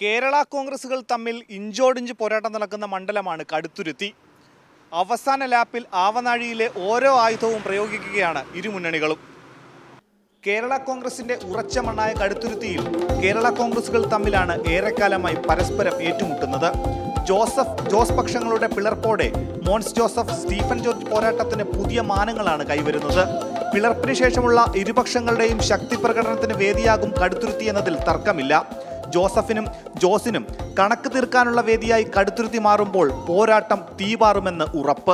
കേരള കോൺഗ്രസുകൾ തമ്മിൽ ഇഞ്ചോടിഞ്ച് പോരാട്ടം നടക്കുന്ന മണ്ഡലമാണ് കടുത്തുരുത്തി അവസാന ലാപ്പിൽ ആവനാഴിയിലെ ഓരോ ആയുധവും പ്രയോഗിക്കുകയാണ് ഇരുമുന്നണികളും കേരള കോൺഗ്രസിന്റെ ഉറച്ച മണ്ണായ കടുത്തുരുത്തിയിൽ കേരള കോൺഗ്രസുകൾ തമ്മിലാണ് ഏറെക്കാലമായി പരസ്പരം ഏറ്റുമുട്ടുന്നത് ജോസഫ് ജോസ് പക്ഷങ്ങളുടെ പിളർപ്പോടെ മോൻസ് ജോസഫ് സ്റ്റീഫൻ ജോർജ് പോരാട്ടത്തിന് പുതിയ മാനങ്ങളാണ് കൈവരുന്നത് പിളർപ്പിന് ശേഷമുള്ള ഇരുപക്ഷങ്ങളുടെയും ശക്തി പ്രകടനത്തിന് വേദിയാകും കടുത്തുരുത്തി എന്നതിൽ തർക്കമില്ല ജോസഫിനും ജോസിനും കണക്ക് തീർക്കാനുള്ള വേദിയായി കടുത്തുരുത്തി മാറുമ്പോൾ പോരാട്ടം തീപാറുമെന്ന് ഉറപ്പ്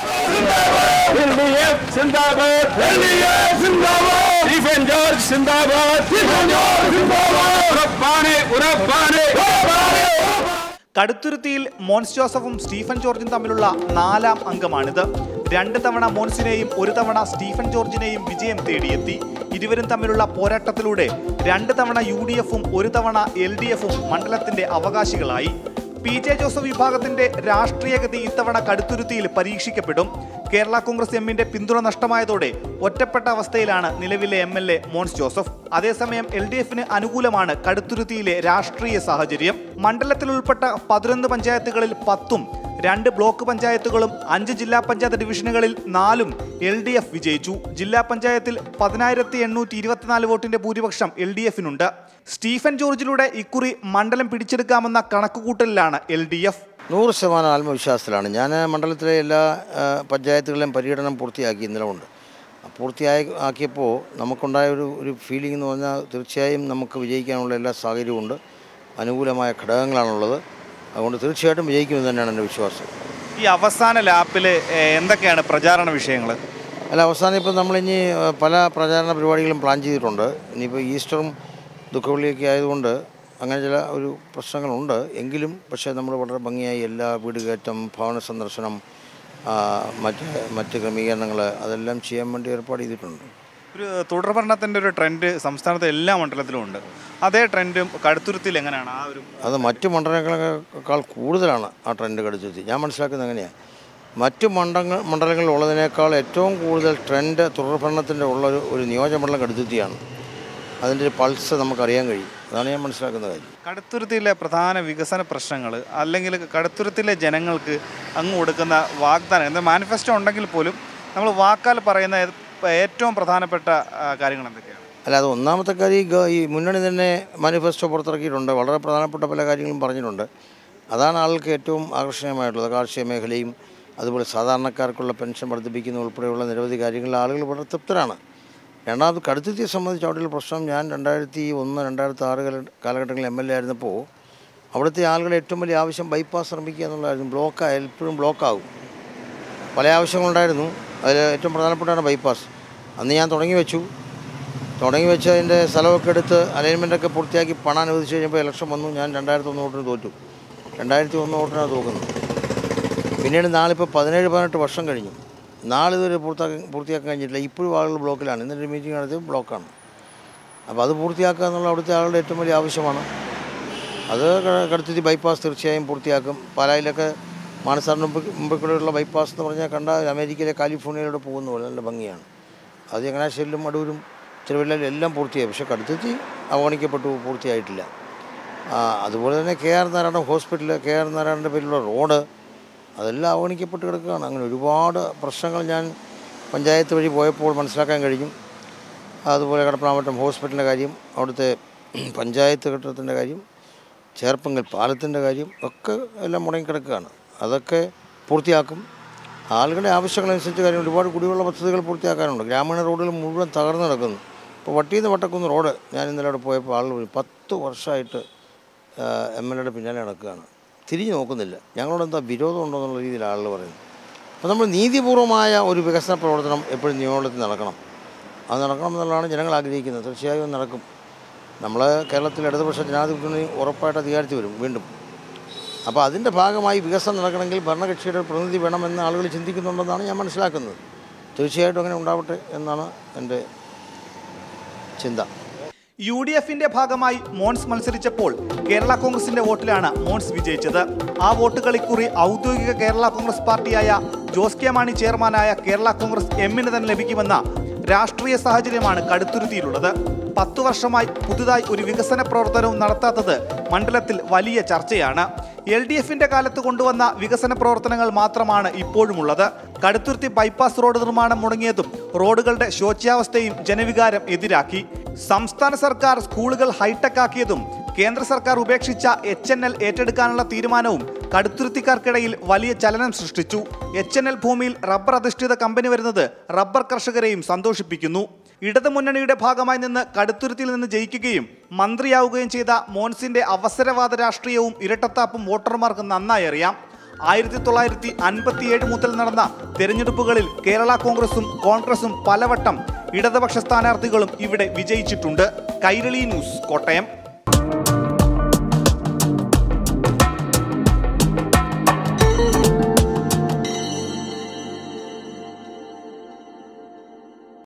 LDF സിന്ദാബാദ് LDF സിന്ദാബാദ് സ്റ്റീഫൻ ജോർജ് സിന്ദാബാദ് സ്റ്റീഫൻ ജോർജ് സിന്ദാബാദ് ഉറപ്പാണ് ഉറപ്പാണ് ഉറപ്പാണ് കടുത്തുരുത്തിയിൽ മോൻസ് ജോസഫും സ്റ്റീഫൻ ജോർജും തമ്മിലുള്ള നാലാം അംഗമാണിത് രണ്ട് തവണ മോൻസിനെയും ഒരു തവണ സ്റ്റീഫൻ ജോർജിനെയും വിജയം തേടിയെത്തി ഇരുവരും തമ്മിലുള്ള പോരാട്ടത്തിലൂടെ രണ്ട് തവണ യു ഡി എഫും ഒരു തവണ എൽ ഡി എഫും മണ്ഡലത്തിന്റെ അവകാശികളായി പി ജെ ജോസഫ് വിഭാഗത്തിന്റെ രാഷ്ട്രീയഗതി ഇത്തവണ കടുത്തുരുത്തിയിൽ പരീക്ഷിക്കപ്പെടും കേരള കോൺഗ്രസ് എമ്മിന്റെ പിന്തുണ നഷ്ടമായതോടെ ഒറ്റപ്പെട്ട അവസ്ഥയിലാണ് നിലവിലെ M L A Mons Joseph അതേസമയം എൽ ഡി എഫിന് അനുകൂലമാണ് കടുത്തുരുത്തിയിലെ രാഷ്ട്രീയ സാഹചര്യം മണ്ഡലത്തിൽ ഉൾപ്പെട്ട പതിനൊന്ന് പഞ്ചായത്തുകളിൽ പത്തും രണ്ട് ബ്ലോക്ക് പഞ്ചായത്തുകളും അഞ്ച് ജില്ലാ പഞ്ചായത്ത് ഡിവിഷനുകളിൽ നാലും എൽ ഡി എഫ് വിജയിച്ചു ജില്ലാ പഞ്ചായത്തിൽ പതിനായിരത്തി എണ്ണൂറ്റി ഇരുപത്തിനാല് വോട്ടിന്റെ ഭൂരിപക്ഷം എൽ ഡി എഫിനുണ്ട് സ്റ്റീഫൻ ജോർജിലൂടെ ഇക്കുറി മണ്ഡലം പിടിച്ചെടുക്കാമെന്ന കണക്കുകൂട്ടലിലാണ് എൽ ഡി എഫ് നൂറ് ശതമാനം ആത്മവിശ്വാസത്തിലാണ് ഞാൻ മണ്ഡലത്തിലെ എല്ലാ ആ, പഞ്ചായത്തുകളിലെയും പര്യടനം പൂർത്തിയാക്കി ഇന്നലെ ഉണ്ട് പൂർത്തിയായി ആക്കിയപ്പോൾ നമുക്കുണ്ടായ ഒരു ഒരു ഫീലിംഗ് എന്ന് പറഞ്ഞാൽ തീർച്ചയായും നമുക്ക് വിജയിക്കാനുള്ള എല്ലാ സാഹചര്യവും ഉണ്ട് അനുകൂലമായ ഘടകങ്ങളാണുള്ളത് അതുകൊണ്ട് തീർച്ചയായിട്ടും വിജയിക്കുമെന്ന് തന്നെയാണ് എൻ്റെ വിശ്വാസം ഈ അവസാന ലാപ്പിൽ എന്തൊക്കെയാണ് പ്രചാരണ വിഷയങ്ങൾ അല്ല അവസാനം ഇപ്പോൾ നമ്മളിനി ആ, പല പ്രചാരണ പരിപാടികളും പ്ലാൻ ചെയ്തിട്ടുണ്ട് ഇനിയിപ്പോൾ ഈസ്റ്ററും ദുഃഖവെള്ളിയൊക്കെ ആയതുകൊണ്ട് അങ്ങനെ ചില ഒരു പ്രശ്നങ്ങളുണ്ട് എങ്കിലും പക്ഷേ നമ്മൾ വളരെ ഭംഗിയായി എല്ലാ വീട് കയറ്റം ഭവന സന്ദർശനം ആ, മറ്റ് മറ്റ് ക്രമീകരണങ്ങൾ അതെല്ലാം ചെയ്യാൻ വേണ്ടി ഏർപ്പാട് ചെയ്തിട്ടുണ്ട് ഒരു തുടർഭരണത്തിന്റെ ഒരു ട്രെൻഡ് സംസ്ഥാനത്തെ എല്ലാ മണ്ഡലത്തിലും ഉണ്ട് അതേ ട്രെൻഡും കടുത്തുരുത്തിയിൽ എങ്ങനെയാണ് ആ ഒരു അത് മറ്റ് മണ്ഡലങ്ങളെക്കാൾ കൂടുതലാണ് ആ ട്രെൻഡ് കടുത്തെത്തി ഞാൻ മനസ്സിലാക്കുന്നത് അങ്ങനെയാണ് മറ്റ് മണ്ഡലങ്ങൾ മണ്ഡലങ്ങളിൽ ഉള്ളതിനേക്കാൾ ഏറ്റവും കൂടുതൽ ട്രെൻഡ് തുടർഭരണത്തിൻ്റെ ഉള്ള ഒരു ഒരു നിയോജകമണ്ഡലം കടുത്തെത്തിയാണ് അതിൻ്റെ ഒരു പൾസ് നമുക്കറിയാൻ കഴിയും അതാണ് ഞാൻ മനസ്സിലാക്കുന്ന കാര്യം കടുത്തുരുത്തിയിലെ പ്രധാന വികസന പ്രശ്നങ്ങൾ അല്ലെങ്കിൽ കടുത്തുരുത്തിലെ ജനങ്ങൾക്ക് അങ്ങ് കൊടുക്കുന്ന വാഗ്ദാനം എന്താ മാനിഫെസ്റ്റോ ഉണ്ടെങ്കിൽ പോലും നമ്മൾ വാക്കാൽ പറയുന്ന ഏത് ഏറ്റവും പ്രധാനപ്പെട്ട ആ, കാര്യങ്ങൾ എന്തൊക്കെയാണ് അല്ല അത് ഒന്നാമത്തെ കാര്യം ഈ ഗ- ഈ മുന്നണി തന്നെ മാനിഫെസ്റ്റോ പുറത്തിറക്കിയിട്ടുണ്ട് വളരെ പ്രധാനപ്പെട്ട പല കാര്യങ്ങളും പറഞ്ഞിട്ടുണ്ട് അതാണ് ആൾക്ക് ഏറ്റവും ആകർഷണീയമായിട്ടുള്ളത് കാർഷിക മേഖലയും അതുപോലെ സാധാരണക്കാർക്കുള്ള പെൻഷൻ വർദ്ധിപ്പിക്കുന്ന ഉൾപ്പെടെയുള്ള നിരവധി കാര്യങ്ങളിൽ ആളുകൾ വളരെ തൃപ്തരാണ് രണ്ടാമത് കടുത്തുത്തിയെ സംബന്ധിച്ച് അവിടെയുള്ള പ്രശ്നം ഞാൻ രണ്ടായിരത്തി ഒന്ന് രണ്ടായിരത്തി ആറ് കാല- കാലഘട്ടങ്ങളിൽ എം എൽ എ ആയിരുന്നപ്പോൾ അവിടുത്തെ ആളുകളുടെ ഏറ്റവും വലിയ ആവശ്യം ബൈപ്പാസ് നിർമ്മിക്കുക എന്നുള്ളതായിരുന്നു ബ്ലോക്കായ എപ്പോഴും ബ്ലോക്കാകും പല ആവശ്യങ്ങളുണ്ടായിരുന്നു അതിൽ ഏറ്റവും പ്രധാനപ്പെട്ടാണ് ബൈപ്പാസ് അന്ന് ഞാൻ തുടങ്ങി വെച്ചു തുടങ്ങി വെച്ച് അതിൻ്റെ സ്ഥലമൊക്കെ എടുത്ത് അലൈൻമെൻറ്റൊക്കെ പൂർത്തിയാക്കി പണം അനുവദിച്ച് കഴിഞ്ഞപ്പോൾ ഇലക്ഷൻ വന്നു ഞാൻ രണ്ടായിരത്തി ഒന്ന് വോട്ടിന് തോറ്റു രണ്ടായിരത്തി ഒന്ന് വോട്ടിനാണ് തോക്കുന്നത് പിന്നീട് നാളിപ്പോൾ പതിനേഴ് പതിനെട്ട് വർഷം കഴിഞ്ഞു നാളിതുവരെ പൂർത്തിയാക്കാൻ പൂർത്തിയാക്കാൻ കഴിഞ്ഞിട്ടില്ല ഇപ്പോഴും ആളുകൾ ബ്ലോക്കിലാണ് ഇന്നൊരു മീറ്റിംഗ് നടത്തിയത് ബ്ലോക്കാണ് അപ്പോൾ അത് പൂർത്തിയാക്കുക എന്നുള്ള അവിടുത്തെ ആളുടെ ഏറ്റവും വലിയ ആവശ്യമാണ് അത് ക- കടുത്തുത്തി ബൈപ്പാസ് തീർച്ചയായും പൂർത്തിയാക്കും പാലായിലൊക്കെ മാനസാറിന് മുമ്പ് മുമ്പിൽ കൂടെയുള്ള ബൈപ്പാസ് എന്ന് പറഞ്ഞാൽ കണ്ട അമേരിക്കയിലെ കാലിഫോർണിയയിലൂടെ പോകുന്ന പോലെ നല്ല ഭംഗിയാണ് അത് ചങ്ങനാശ്ശേരിയിലും അടൂരും തിരുവല്ലയിലും എല്ലാം പൂർത്തിയായി പക്ഷേ കടുത്തുത്തി അവഗണിക്കപ്പെട്ടു പൂർത്തിയായിട്ടില്ല ആ, അതുപോലെ തന്നെ K R Narayana hospital K R നാരായണൻ്റെ പേരിലുള്ള റോഡ് അതെല്ലാം അവഗണിക്കപ്പെട്ട് കിടക്കുകയാണ് അങ്ങനെ ഒരുപാട് പ്രശ്നങ്ങൾ ഞാൻ പഞ്ചായത്ത് വഴി പോയപ്പോൾ മനസ്സിലാക്കാൻ കഴിഞ്ഞു അതുപോലെ കടപ്പനാമറ്റം ഹോസ്പിറ്റലിൻ്റെ കാര്യം അവിടുത്തെ പഞ്ചായത്ത് കെട്ടിടത്തിൻ്റെ കാര്യം ചേർപ്പങ്കൽ പാലത്തിൻ്റെ കാര്യം ഒക്കെ എല്ലാം മുടങ്ങിക്കിടക്കുകയാണ് അതൊക്കെ പൂർത്തിയാക്കും ആളുകളുടെ ആവശ്യങ്ങളനുസരിച്ച് കാര്യം ഒരുപാട് കുടിവെള്ള പദ്ധതികൾ പൂർത്തിയാക്കാനുണ്ട് ഗ്രാമീണ റോഡുകൾ മുഴുവൻ തകർന്നു കിടക്കുന്നു ഇപ്പോൾ വട്ടിയിൽ വട്ടക്കുന്ന് റോഡ് ഞാൻ ഇന്നലെ അവിടെ പോയപ്പോൾ ആളുകൾ പറഞ്ഞു, പത്ത് വർഷമായിട്ട് എം എൽ എയുടെ പിന്നാലെ നടക്കുകയാണ് തിരിഞ്ഞു നോക്കുന്നില്ല ഞങ്ങളോട് എന്താ വിരോധം ഉണ്ടോ എന്നുള്ള രീതിയിൽ ആളുകൾ പറയുന്നു അപ്പോൾ നമ്മൾ നീതിപൂർവമായ ഒരു വികസന പ്രവർത്തനം എപ്പോഴും നിയമത്തിൽ നടക്കണം അത് നടക്കണം എന്നുള്ളതാണ് ജനങ്ങൾ ആഗ്രഹിക്കുന്നത് തീർച്ചയായും അത് നടക്കും നമ്മൾ കേരളത്തിൽ ഇടതുപക്ഷ ജനാധിപത്യ മുന്നണി ഉറപ്പായിട്ട് അധികാരത്തിൽ വരും വീണ്ടും അപ്പോൾ അതിൻ്റെ ഭാഗമായി വികസനം നടക്കണമെങ്കിൽ ഭരണകക്ഷിയുടെ ഒരു പ്രതിനിധി വേണമെന്ന് ആളുകൾ ചിന്തിക്കുന്നുണ്ടെന്നാണ് ഞാൻ മനസ്സിലാക്കുന്നത് തീർച്ചയായിട്ടും അങ്ങനെ ഉണ്ടാവട്ടെ എന്നാണ് എൻ്റെ ചിന്ത യു ഡി എഫിന്റെ ഭാഗമായി മോൻസ് മത്സരിച്ചപ്പോൾ കേരള കോൺഗ്രസിന്റെ വോട്ടിലാണ് മോൻസ് വിജയിച്ചത് ആ വോട്ടുകൾ ഇക്കുറി ഔദ്യോഗിക കേരള കോൺഗ്രസ് പാർട്ടിയായ ജോസ് കെ മാണി ചെയർമാനായ കേരള കോൺഗ്രസ് എമ്മിന് തന്നെ ലഭിക്കുമെന്ന രാഷ്ട്രീയ സാഹചര്യമാണ് കടുത്തുരുത്തിയിലുള്ളത് പത്തു വർഷമായി പുതുതായി ഒരു വികസന പ്രവർത്തനവും നടത്താത്തത് മണ്ഡലത്തിൽ വലിയ ചർച്ചയാണ് എൽ ഡി എഫിന്റെ കാലത്ത് കൊണ്ടുവന്ന വികസന പ്രവർത്തനങ്ങൾ മാത്രമാണ് ഇപ്പോഴുമുള്ളത് കടുത്തുരുത്തി ബൈപ്പാസ് റോഡ് നിർമ്മാണം മുടങ്ങിയതും റോഡുകളുടെ ശോച്യാവസ്ഥയും ജനവികാരം എതിരാക്കി സംസ്ഥാന സർക്കാർ സ്കൂളുകൾ ഹൈടെക് ആക്കിയതും കേന്ദ്ര സർക്കാർ ഉപേക്ഷിച്ച എച്ച് എൻ എൽ ഏറ്റെടുക്കാനുള്ള തീരുമാനവും കടുത്തുരുത്തിക്കാർക്കിടയിൽ വലിയ ചലനം സൃഷ്ടിച്ചു എച്ച് എൻ എൽ ഭൂമിയിൽ റബ്ബർ അധിഷ്ഠിത കമ്പനി വരുന്നത് റബ്ബർ കർഷകരെയും സന്തോഷിപ്പിക്കുന്നു ഇടതുമുന്നണിയുടെ ഭാഗമായി നിന്ന് കടുത്തുരുത്തിയിൽ നിന്ന് ജയിക്കുകയും മന്ത്രിയാവുകയും ചെയ്ത മോൻസിന്റെ അവസരവാദ രാഷ്ട്രീയവും ഇരട്ടത്താപ്പും വോട്ടർമാർക്ക് നന്നായി അറിയാം ആയിരത്തി തൊള്ളായിരത്തി അൻപത്തിയേഴ് മുതൽ നടന്ന തെരഞ്ഞെടുപ്പുകളിൽ കേരള കോൺഗ്രസും കോൺഗ്രസും പലവട്ടം ഇടതുപക്ഷ സ്ഥാനാർത്ഥികളും ഇവിടെ വിജയിച്ചിട്ടുണ്ട് കൈരളി ന്യൂസ് കോട്ടയം